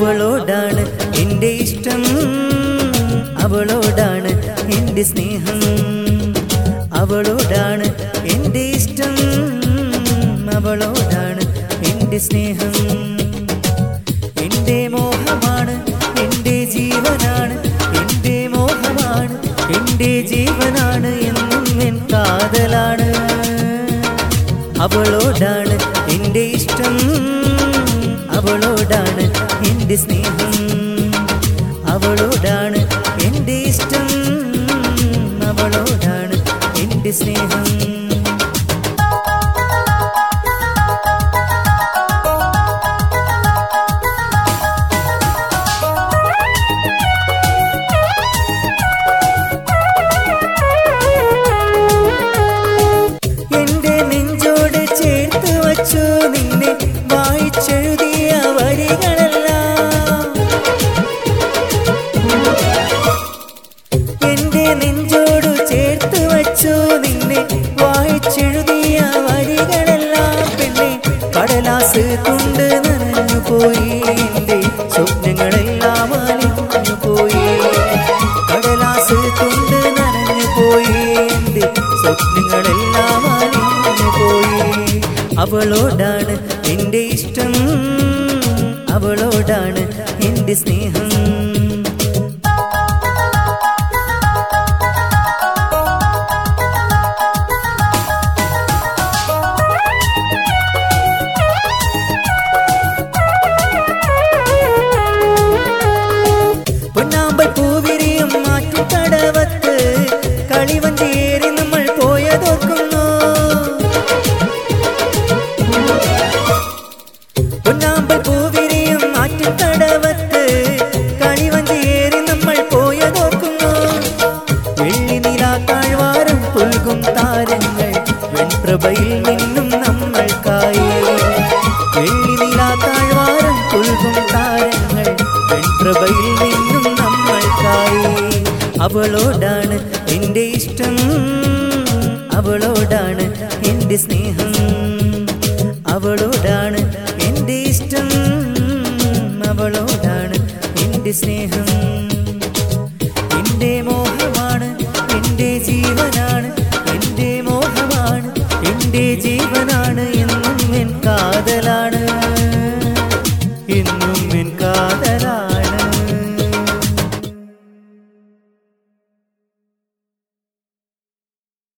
അവളോടാണ് എൻ്റെ ഇഷ്ടം അവളോടാണ് എൻ്റെ സ്നേഹം അവളോടാണ് എൻ്റെ ഇഷ്ടം അവളോടാണ് എൻ്റെ സ്നേഹം എൻ്റെ മോഹമാണ് എൻ്റെ ജീവനാണ് എൻ്റെ മോഹമാണ് എൻ്റെ ജീവനാണ് എന്നും എൻ കാതലാണ് അവളോടാണ് എൻ്റെ ഇഷ്ടം അവളോടാണ് എൻ്റെ സ്നേഹം അവളോടാണ് എൻ്റെ ഇഷ്ടം അവളോടാണ് എൻ്റെ സ്നേഹം എന്റെ നെഞ്ചോട് ചേർത്ത് വച്ചു നിന്നെ വായിച്ചെഴുതിയ വരികളെല്ലാം എന്റെ നെഞ്ചോട് ചേർത്ത് വച്ചു നിന്നെ വായിച്ചെഴുതിയ വരികളെല്ലാം പെണ്ണെ കടലാസ് കൊണ്ട് നനഞ്ഞു പോയി എന്റെ സ്വപ്നങ്ങളെല്ലാം അലിഞ്ഞു പോയി കടലാസ് കൊണ്ട് നനഞ്ഞു പോയി എന്റെ സ്വപ്നങ്ങളെല്ലാം അലിഞ്ഞു പോയി അവളോടാണ് എൻ്റെ ഇഷ്ടം അവളോടാണ് എൻ്റെ സ്നേഹം പൊന്നാമ്പൽ പൂവിരിയും മാറ്റുകടവത്ത് കളിവഞ്ചേരി നമ്മൾ പോയതോർക്കുന്നു പൊന്നാമ്പൽ പൂവിരിയും മാറ്റുകടവത്ത് കളിവഞ്ചേരി നമ്മൾ പോയതോർക്കുന്നു വെള്ളി നില താഴ്വാരം പുൽകും താരങ്ങൾ വെൺപ്രഭയിൽ നിന്നും നമ്മൾക്കായി വെള്ളി നില താഴ്വാരം പുൽകും താരങ്ങൾ വെൺപ്രഭയിൽ നിന്നും നമ്മൾക്കായി അവളോടാണ് എൻ്റെ ഇഷ്ടം അവളോടാണ് എൻ്റെ സ്നേഹം അവളോടാണ് എൻ്റെ ഇഷ്ടം അവളോടാണ് എൻ്റെ സ്നേഹം